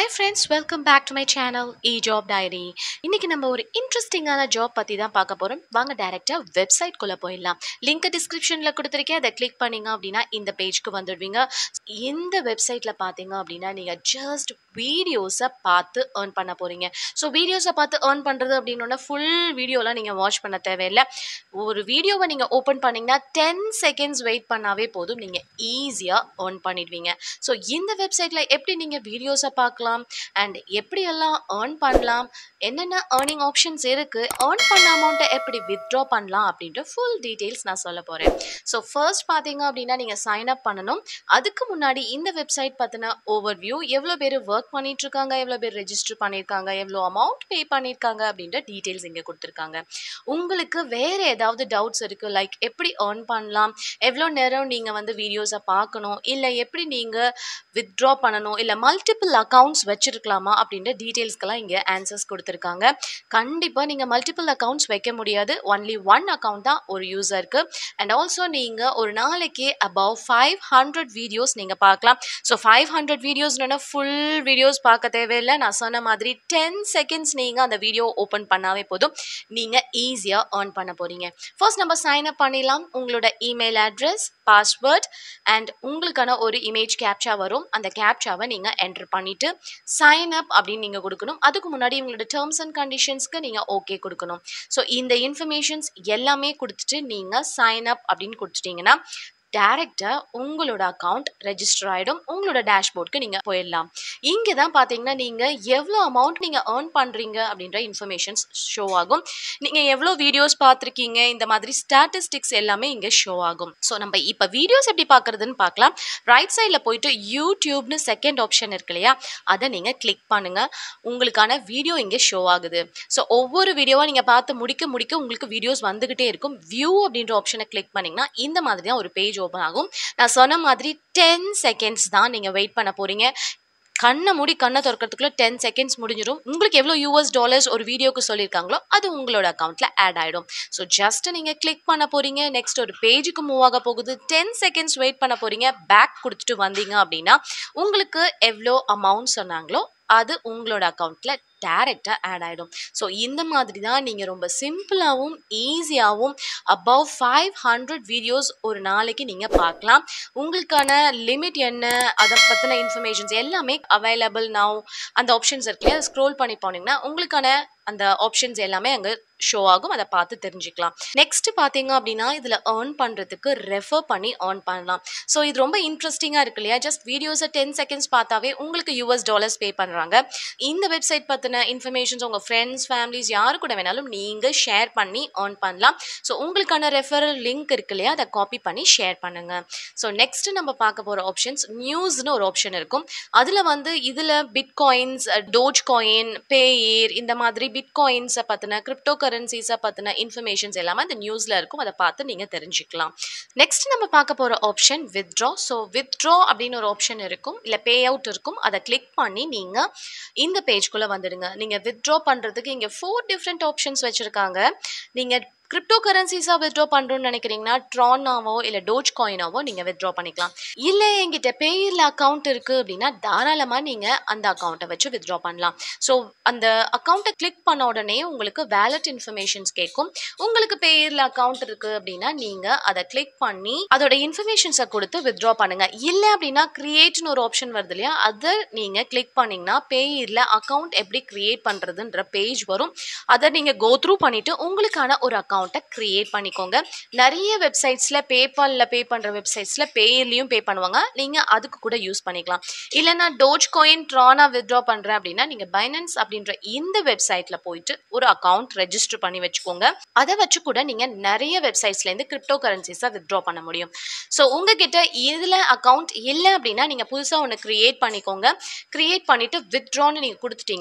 hi friends welcome back to my channel E job diary இன்னைக்கு நம்ம ஒரு இன்ட்ரெஸ்டிங்கான ஜாப் பற்றி தான் பார்க்க போகிறோம் வாங்க டேரெக்டாக வெப்சைட்குள்ளே போயிடலாம் லிங்க் டிஸ்கிரிப்ஷனில் கொடுத்துருக்கேன் அதை கிளிக் பண்ணீங்க அப்படின்னா இந்த பேஜ்க்கு வந்துடுவீங்க இந்த வெப்சைட்டில் பார்த்தீங்க அப்படின்னா நீங்கள் ஜஸ்ட் வீடியோஸை பார்த்து ஏர்ன் பண்ண போகிறீங்க ஸோ வீடியோஸை பார்த்து ஏர்ன் பண்ணுறது அப்படின்னா ஃபுல் வீடியோலாம் நீங்கள் வாட்ச் பண்ண தேவையில்லை ஒரு வீடியோவை நீங்கள் ஓப்பன் பண்ணிங்கன்னா டென் செகண்ட்ஸ் வெயிட் பண்ணாவே போதும் நீங்கள் ஈஸியாக ஏர்ன் பண்ணிடுவீங்க ஸோ இந்த வெப்சைட்டில் எப்படி நீங்கள் வீடியோஸை பார்க்கலாம் அண்ட் எப்படியெல்லாம் ஏர்ன் பண்ணலாம் என்னென்ன ஏர்னிங் ஆப்ஷன்ஸ் இருக்குது ஏர்ன் பண்ண அமௌண்ட்டை எப்படி வித்ட்ரா பண்ணலாம் அப்படின்ற ஃபுல் டீட்டெயில்ஸ் நான் சொல்ல போகிறேன் ஸோ ஃபர்ஸ்ட் பார்த்தீங்க அப்படின்னா நீங்கள் சைன் அப் பண்ணணும் அதுக்கு முன்னாடி இந்த வெப்சைட் பற்றின ஓவர் வியூ எவ்வளோ பேர் ஒர்க் பண்ணிட்டு இருக்காங்க எவ்வளோ பேர் ரெஜிஸ்டர் பண்ணியிருக்காங்க எவ்வளோ அமௌண்ட் பே பண்ணியிருக்காங்க அப்படின்ற டீட்டெயில்ஸ் இங்கே கொடுத்துருக்காங்க உங்களுக்கு வேறு ஏதாவது டவுட்ஸ் இருக்குது லைக் எப்படி ஏர்ன் பண்ணலாம் எவ்வளோ நேரம் நீங்கள் வந்து வீடியோஸை பார்க்கணும் இல்லை எப்படி நீங்கள் வித்ட்ரா பண்ணணும் இல்லை மல்டிபிள் அக்கௌண்ட்ஸ் வச்சுருக்கலாமா அப்படின்ற டீட்டெயில்ஸ்க்கெல்லாம் இங்கே ஆன்சர்ஸ் கொடுத்துருக்காங்க கண்டிப்பாக நீங்கள் மல்டிபிள் அக்கௌண்ட்ஸ் வைக்க முடியாது ஒன்லி ஒன் அக்கௌண்ட் தான் ஒரு யூஸருக்கு அண்ட் ஆல்சோ நீங்கள் ஒரு நாளைக்கு அபவ் ஃபைவ் ஹண்ட்ரட் வீடியோஸ் நீங்கள் பார்க்கலாம் ஸோ ஃபைவ் ஹண்ட்ரட் வீடியோஸ்னா ஃபுல் வீடியோஸ் பார்க்க தேவையில்லை நான் சொன்ன மாதிரி டென் செகண்ட்ஸ் நீங்கள் அந்த வீடியோ ஓப்பன் பண்ணாவே போதும் நீங்கள் ஈஸியாக ஏர்ன் பண்ண போகிறீங்க ஃபர்ஸ்ட் நம்ம சைன் அப் பண்ணிடலாம் உங்களோட இமெயில் அட்ரஸ் பாஸ்வேர்ட் அண்ட் உங்களுக்கான ஒரு இமேஜ் கேப்சா வரும் அந்த கேப்சாவை நீங்கள் என்டர் பண்ணிவிட்டு சைன் அப் அப்படின்னு நீங்கள் கொடுக்கணும் அதுக்கு முன்னாடி உங்களோட டேர்ம்ஸ் அண்ட் கண்டிஷன்ஸ்க்கு நீங்கள் ஓகே கொடுக்கணும் ஸோ இந்த இன்ஃபர்மேஷன்ஸ் எல்லாமே கொடுத்துட்டு நீங்கள் சைன் அப் அப்படின்னு கொடுத்துட்டீங்கன்னா டேரெக்டாக உங்களோட அக்கௌண்ட் ரெஜிஸ்டர் ஆகிடும் உங்களோட டேஷ்போர்டுக்கு நீங்கள் போயிடலாம் இங்கே தான் பார்த்தீங்கன்னா நீங்கள் எவ்வளோ அமௌண்ட் நீங்கள் ஏர்ன் பண்ணுறீங்க அப்படின்ற இன்ஃபர்மேஷன்ஸ் ஷோ ஆகும் நீங்கள் எவ்வளோ வீடியோஸ் பார்த்துருக்கீங்க இந்த மாதிரி ஸ்டாட்டிஸ்டிக்ஸ் எல்லாமே இங்கே ஷோ ஆகும் ஸோ நம்ம இப்போ வீடியோஸ் எப்படி பார்க்குறதுன்னு பார்க்கலாம் ரைட் சைடில் போயிட்டு யூடியூப்னு செகண்ட் ஆப்ஷன் இருக்கு இல்லையா அதை நீங்கள் கிளிக் பண்ணுங்கள் உங்களுக்கான வீடியோ இங்கே ஷோ ஆகுது ஸோ ஒவ்வொரு வீடியோவாக நீங்கள் பார்த்து முடிக்க முடிக்க உங்களுக்கு வீடியோஸ் வந்துக்கிட்டே இருக்கும் வியூ அப்படின்ற ஆப்ஷனை கிளிக் பண்ணிங்கன்னா இந்த மாதிரி தான் ஒரு பேஜ் ஓப்பன் ஆகும் நான் சொன்ன மாதிரி டென் செகண்ட்ஸ் தான் நீங்கள் வெயிட் பண்ண போகிறீங்க கண்ணை மூடி கண்ணை திறக்கிறதுக்குள்ள டென் செகண்ட்ஸ் முடிஞ்சிடும் உங்களுக்கு எவ்வளோ யூஎஸ் டாலர்ஸ் ஒரு வீடியோக்கு சொல்லியிருக்காங்களோ அது உங்களோட அக்கௌண்ட்டில் ஆட் ஆகிடும் ஸோ ஜஸ்ட் நீங்கள் கிளிக் பண்ண போகிறீங்க நெக்ஸ்ட் ஒரு பேஜுக்கு மூவ் ஆக போகுது டென் செகண்ட்ஸ் வெயிட் பண்ண போகிறீங்க பேக் கொடுத்துட்டு வந்தீங்க அப்படின்னா உங்களுக்கு எவ்வளோ அமௌண்ட் சொன்னாங்களோ அது உங்களோட அக்கௌண்ட்டில் டேரெக்டாக ஆட் ஆகிடும் ஸோ இந்த மாதிரி தான் நீங்கள் ரொம்ப சிம்பிளாகவும் ஈஸியாகவும் அபவ் ஃபைவ் ஹண்ட்ரட் வீடியோஸ் ஒரு நாளைக்கு நீங்கள் பார்க்கலாம் உங்களுக்கான லிமிட் என்ன அதை பற்றின இன்ஃபர்மேஷன்ஸ் எல்லாமே அவைலபிள் நவ் அந்த ஆப்ஷன்ஸ் இருக்கு இல்லையா ஸ்க்ரோல் பண்ணி போனீங்கன்னா உங்களுக்கான அந்த ஆப்ஷன்ஸ் எல்லாமே அங்கே ஷோ ஆகும் அதை பார்த்து தெரிஞ்சுக்கலாம் நெக்ஸ்ட் பார்த்தீங்க அப்படின்னா இதில் ஏர்ன் பண்ணுறதுக்கு ரெஃபர் பண்ணி ஏர்ன் பண்ணலாம் ஸோ இது ரொம்ப இன்ட்ரெஸ்டிங்காக இருக்கு இல்லையா ஜஸ்ட் வீடியோஸை டென் செகண்ட்ஸ் பார்த்தாவே உங்களுக்கு யூஎஸ் டாலர்ஸ் பே பண்ணுறாங்க இந்த வெப்சைட் பற்றின இன்ஃபர்மேஷன்ஸ் உங்கள் ஃப்ரெண்ட்ஸ் ஃபேமிலிஸ் யாரு கூட வேணாலும் நீங்கள் ஷேர் பண்ணி ஏர்ன் பண்ணலாம் ஸோ உங்களுக்கான ரெஃபரல் லிங்க் இருக்கு இல்லையா அதை காப்பி பண்ணி ஷேர் பண்ணுங்கள் ஸோ நெக்ஸ்ட் நம்ம பார்க்க போகிற ஆப்ஷன்ஸ் நியூஸ்னு ஒரு ஆப்ஷன் இருக்கும் அதில் வந்து இதில் பிட்காயின்ஸ் டோஜ் காயின் பேயர் இந்த மாதிரி பிட்காயின்ஸை பற்றின கிரிப்டோ கரன்சிஸை பற்றின இன்ஃபர்மேஷன்ஸ் எல்லாமே அந்த நியூஸில் இருக்கும் அதை பார்த்து நீங்கள் தெரிஞ்சுக்கலாம் நெக்ஸ்ட் நம்ம பார்க்க போகிற ஆப்ஷன் வித்ட்ரா ஸோ வித்ட்ரா அப்படின்னு ஒரு ஆப்ஷன் இருக்கும் இல்லை பே அவுட் இருக்கும் அதை கிளிக் பண்ணி நீங்கள் இந்த பேஜ்குள்ளே வந்துடுங்க நீங்கள் வித்ட்ரா பண்ணுறதுக்கு இங்கே ஃபோர் டிஃப்ரெண்ட் ஆப்ஷன்ஸ் வச்சுருக்காங்க நீங்கள் கிரிப்டோ கரன்சிஸாக வித்ட்ரா பண்ணுறோன்னு நினைக்கிறீங்கன்னா ட்ரானாவோ இல்லை டோஜ் காயினாவோ நீங்கள் வித்ட்ரா பண்ணிக்கலாம் இல்லை எங்கிட்ட பேயில் அக்கௌண்ட் இருக்குது அப்படின்னா தாராளமாக நீங்கள் அந்த அக்கௌண்ட்டை வச்சு வித்ட்ரா பண்ணலாம் ஸோ அந்த அக்கௌண்ட்டை கிளிக் பண்ண உடனே உங்களுக்கு வேலட் இன்ஃபர்மேஷன்ஸ் கேட்கும் உங்களுக்கு பேயில் அக்கௌண்ட் இருக்குது அப்படின்னா நீங்கள் அதை கிளிக் பண்ணி அதோட இன்ஃபர்மேஷன்ஸை கொடுத்து வித்ட்ரா பண்ணுங்கள் இல்லை அப்படின்னா க்ரியேட்னு ஒரு ஆப்ஷன் வருது இல்லையா அதை நீங்கள் கிளிக் பண்ணிங்கன்னா பேயில் அக்கௌண்ட் எப்படி க்ரியேட் பண்ணுறதுன்ற பேஜ் வரும் அதை நீங்கள் கோ த்ரூ பண்ணிவிட்டு உங்களுக்கான ஒரு அக்கௌண்ட் அக்கௌண்ட்டை க்ரியேட் பண்ணிக்கோங்க நிறைய வெப்சைட்ஸில் பேபாலில் பே பண்ணுற வெப்சைட்ஸில் பேயிலையும் பே பண்ணுவாங்க நீங்கள் அதுக்கு கூட யூஸ் பண்ணிக்கலாம் இல்லைனா டோஜ் காயின் ட்ரானா வித்ட்ரா பண்ணுறேன் அப்படின்னா நீங்கள் பைனான்ஸ் அப்படின்ற இந்த வெப்சைட்டில் போயிட்டு ஒரு அக்கௌண்ட் ரெஜிஸ்டர் பண்ணி வச்சுக்கோங்க அதை வச்சு கூட நீங்கள் நிறைய வெப்சைட்ஸ்லேருந்து கிரிப்டோ கரன்சிஸாக வித்ட்ரா பண்ண முடியும் ஸோ உங்ககிட்ட இதில் அக்கௌண்ட் இல்லை அப்படின்னா நீங்கள் புதுசாக ஒன்று க்ரியேட் பண்ணிக்கோங்க க்ரியேட் பண்ணிவிட்டு வித்ட்ரான்னு நீங்கள் கொடுத்துட்டிங்கன்னா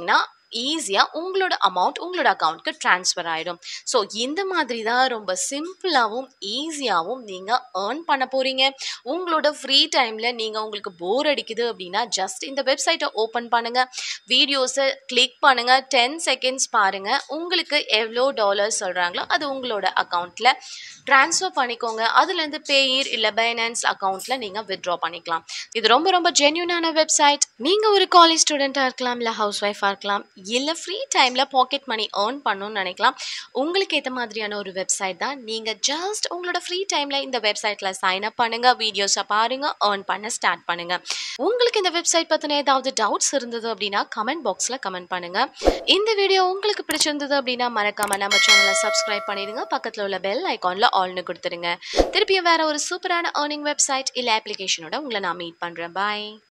ஈஸியாக உங்களோட அமௌண்ட் உங்களோட அக்கௌண்ட்க்கு ட்ரான்ஸ்ஃபர் ஆகிடும் ஸோ இந்த மாதிரி தான் ரொம்ப சிம்பிளாகவும் ஈஸியாகவும் நீங்கள் ஏர்ன் பண்ண போகிறீங்க உங்களோட ஃப்ரீ டைமில் நீங்கள் உங்களுக்கு போர் அடிக்குது அப்படின்னா ஜஸ்ட் இந்த வெப்சைட்டை ஓப்பன் பண்ணுங்கள் வீடியோஸை கிளிக் பண்ணுங்கள் டென் செகண்ட்ஸ் பாருங்கள் உங்களுக்கு எவ்வளோ டாலர்ஸ் சொல்கிறாங்களோ அது உங்களோட அக்கௌண்ட்டில் ட்ரான்ஸ்ஃபர் பண்ணிக்கோங்க அதுலேருந்து பேயிர் இல்லை பைனான்ஸ் அக்கௌண்ட்டில் நீங்கள் வித்ட்ரா பண்ணிக்கலாம் இது ரொம்ப ரொம்ப ஜென்யூனான வெப்சைட் நீங்கள் ஒரு காலேஜ் ஸ்டூடெண்ட்டாக இருக்கலாம் இல்லை ஹவுஸ் ஒய்ஃபாக இருக்கலாம் இல்லை ஃப்ரீ டைமில் பாக்கெட் மணி ஏர்ன் பண்ணணும்னு நினைக்கலாம் உங்களுக்கு ஏற்ற மாதிரியான ஒரு வெப்சைட் தான் நீங்கள் ஜஸ்ட் உங்களோட ஃப்ரீ டைமில் இந்த வெப்சைட்டில் சைன் அப் பண்ணுங்கள் வீடியோஸை பாருங்கள் ஏர்ன் பண்ண ஸ்டார்ட் பண்ணுங்கள் உங்களுக்கு இந்த வெப்சைட் பற்றின ஏதாவது டவுட்ஸ் இருந்தது அப்படின்னா கமெண்ட் பாக்ஸில் கமெண்ட் பண்ணுங்கள் இந்த வீடியோ உங்களுக்கு பிடிச்சிருந்தது அப்படின்னா மறக்காமல் நம்ம சேனலை சப்ஸ்கிரைப் பண்ணிடுங்க பக்கத்தில் உள்ள பெல் ஐக்கானில் ஆல்னு கொடுத்துருங்க திருப்பியும் வேற ஒரு சூப்பரான ஏர்னிங் வெப்சைட் இல்லை அப்ளிகேஷனோட உங்களை நான் மீட் பண்ணுறேன் பாய்